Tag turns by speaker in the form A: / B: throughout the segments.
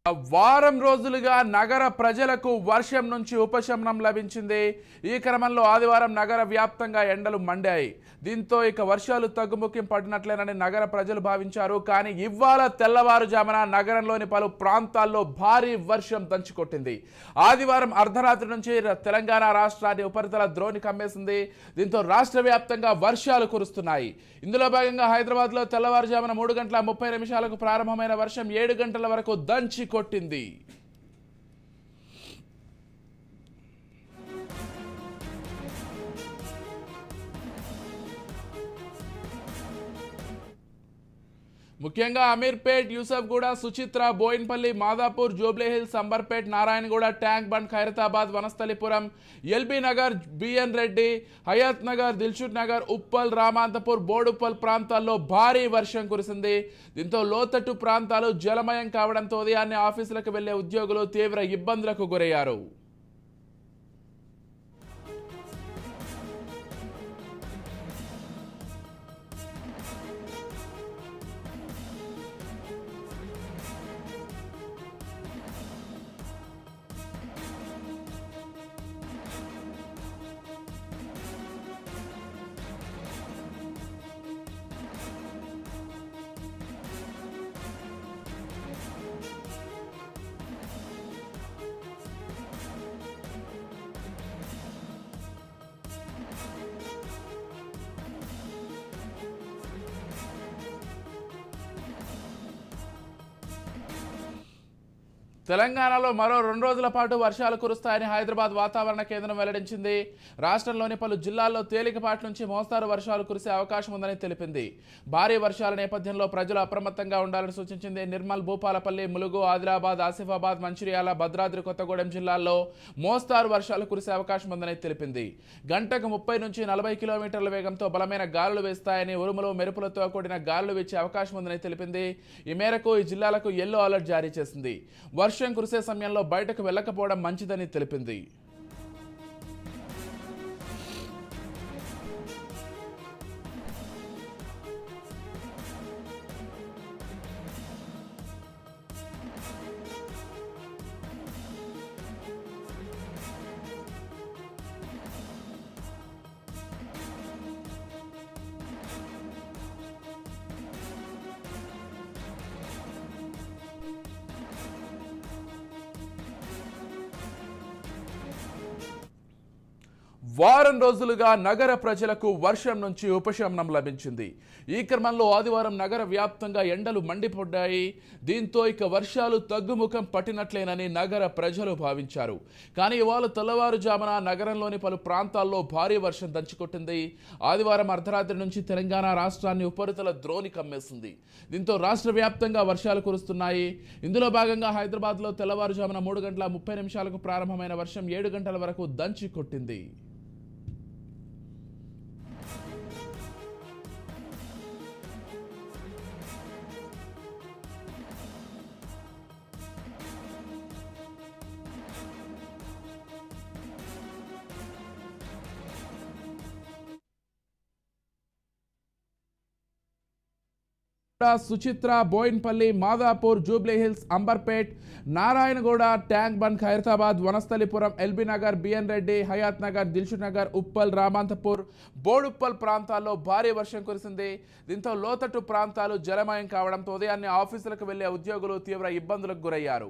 A: వారం రోజులుగా నగర ప్రజలకు వర్షం నుంచి ఉపశమనం లభించింది ఈ క్రమంలో ఆదివారం నగర వ్యాప్తంగా ఎండలు మండాయి దీంతో ఇక వర్షాలు తగ్గుముఖం పడినట్లేనని నగర ప్రజలు భావించారు కానీ ఇవాళ తెల్లవారుజామున నగరంలోని పలు ప్రాంతాల్లో భారీ వర్షం దంచుకొట్టింది ఆదివారం అర్ధరాత్రి నుంచి ర- తెలంగాణ రాష్ట్రాన్ని ఉపరితల ద్రోణి కమ్మేసింది దీంతో రాష్ట్ర వ్యాప్తంగా వర్షాలు కురుస్తున్నాయి ఇందులో భాగంగా హైదరాబాద్లో తెల్లవారుజామున మూడు గంటల ముప్పై నిమిషాలకు ప్రారంభమైన వర్షం ఏడు గంటల వరకు దంచి కొట్టింది ముఖ్యంగా Ameerpet Yousufguda Suchitra Bowenpally Madhapur Jubilee Hills Amberpet Narayanguda tank bund Khairatabad Vanasthalipuram LB Nagar BN Reddy Hayath Nagar Dilsukh Nagar Uppal Ramanthapur Boduppal ప్రాంతాల్లో భారీ వర్షం కురిసింది దీంతో లోతట్టు ప్రాంతాలు జలమయం కావడంతో ఉదయాన్నే ఆఫీసులకు వెళ్లే ఉద్యోగులు తీవ్ర ఇబ్బందులకు గురయ్యారు తెలంగాణలో మరో రెండు రోజుల పాటు వర్షాలు కురుస్తాయని హైదరాబాద్ వాతావరణ కేంద్రం వెల్లడించింది రాష్ట్రంలోని పలు జిల్లాల్లో తేలికపాటి నుంచి మోస్తారు వర్షాలు కురిసే అవకాశం ఉందని తెలిపింది భారీ వర్షాల నేపథ్యంలో ప్రజలు అప్రమత్తంగా ఉండాలని సూచించింది నిర్మల్ భూపాలపల్లి ములుగు ఆదిలాబాద్ ఆసిఫాబాద్ మంచిర్యాల భద్రాద్రి కొత్తగూడెం జిల్లాల్లో మోస్తారు వర్షాలు కురిసే అవకాశం ఉందని తెలిపింది గంటకు ముప్పై నుంచి నలభై కిలోమీటర్ల వేగంతో బలమైన గాలులు వేస్తాయని ఉరుములు మెరుపులతో కూడిన గాలులు వీచే అవకాశం ఉందని తెలిపింది ఈ మేరకు ఈ జిల్లాలకు ఎల్లో అలర్ట్ జారీ చేసింది వర్షం కురిసే సమయంలో బయటకు వెళ్ళకపోవడం మంచిదని తెలిపింది వారం రోజులుగా నగర ప్రజలకు వర్షం నుంచి ఉపశమనం లభించింది ఈ క్రమంలో ఆదివారం నగర వ్యాప్తంగా ఎండలు మండిపడ్డాయి దీంతో ఇక వర్షాలు తగ్గుముఖం పట్టినట్లేనని నగర ప్రజలు భావించారు కానీ ఇవాళ తెల్లవారుజామున నగరంలోని పలు ప్రాంతాల్లో భారీ వర్షం దంచుకొట్టింది ఆదివారం అర్ధరాత్రి నుంచి తెలంగాణ రాష్ట్రాన్ని ఉపరితల ద్రోణి కమ్మేసింది దీంతో రాష్ట్ర వ్యాప్తంగా వర్షాలు కురుస్తున్నాయి ఇందులో భాగంగా హైదరాబాద్లో తెల్లవారుజామున మూడు గంటల ముప్పై నిమిషాలకు ప్రారంభమైన వర్షం ఏడు గంటల వరకు దంచి కొట్టింది Suchitra Bowenpally Madhapur Jubilee Hills Amberpet Narayanguda tank bund Khairatabad Vanasthalipuram LB Nagar BN Reddy Hayath Nagar Dilsukh Nagar Uppal Ramanthapur Boduppal ప్రాంతాల్లో భారీ వర్షం కురిసింది దీంతో లోతట్టు ప్రాంతాలు జలమయం కావడంతో ఉదయాన్నే ఆఫీసులకు వెళ్లే ఉద్యోగులు తీవ్ర ఇబ్బందులకు గురయ్యారు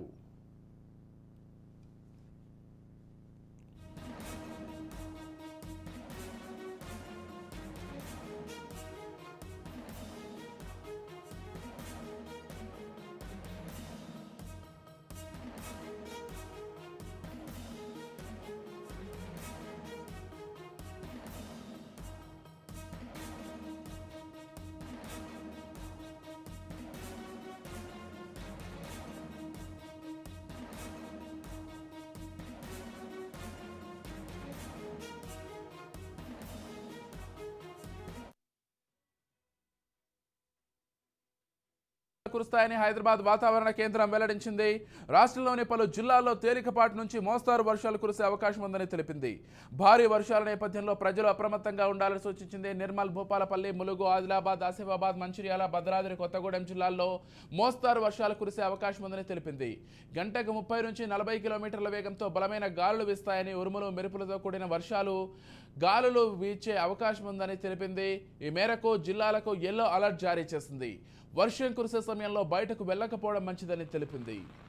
A: కురుస్తాయని హైదరాబాద్ వాతావరణ కేంద్రం వెల్లడించింది రాష్ట్రంలోని పలు జిల్లాల్లో తేలికపాటి నుంచి మోస్తారు వర్షాలు కురిసే అవకాశం ఉందని తెలిపింది భారీ వర్షాల నేపథ్యంలో ప్రజలు అప్రమత్తంగా ఉండాలని సూచించింది నిర్మల్ భూపాలపల్లి ములుగు ఆదిలాబాద్ ఆసిఫాబాద్ మంచిర్యాల భద్రాద్రి కొత్తగూడెం జిల్లాల్లో మోస్తారు వర్షాలు కురిసే అవకాశం ఉందని తెలిపింది గంటకు ముప్పై నుంచి నలభై కిలోమీటర్ల వేగంతో బలమైన గాలులు వీస్తాయని ఉరుములు మెరుపులతో కూడిన వర్షాలు గాలులు వీచే అవకాశం ఉందని తెలిపింది ఈ మేరకు జిల్లాలకు ఎల్లో అలర్ట్ జారీ చేసింది వర్షం కురిసే సమయంలో బయటకు వెళ్ళకపోవడం మంచిదని తెలిపింది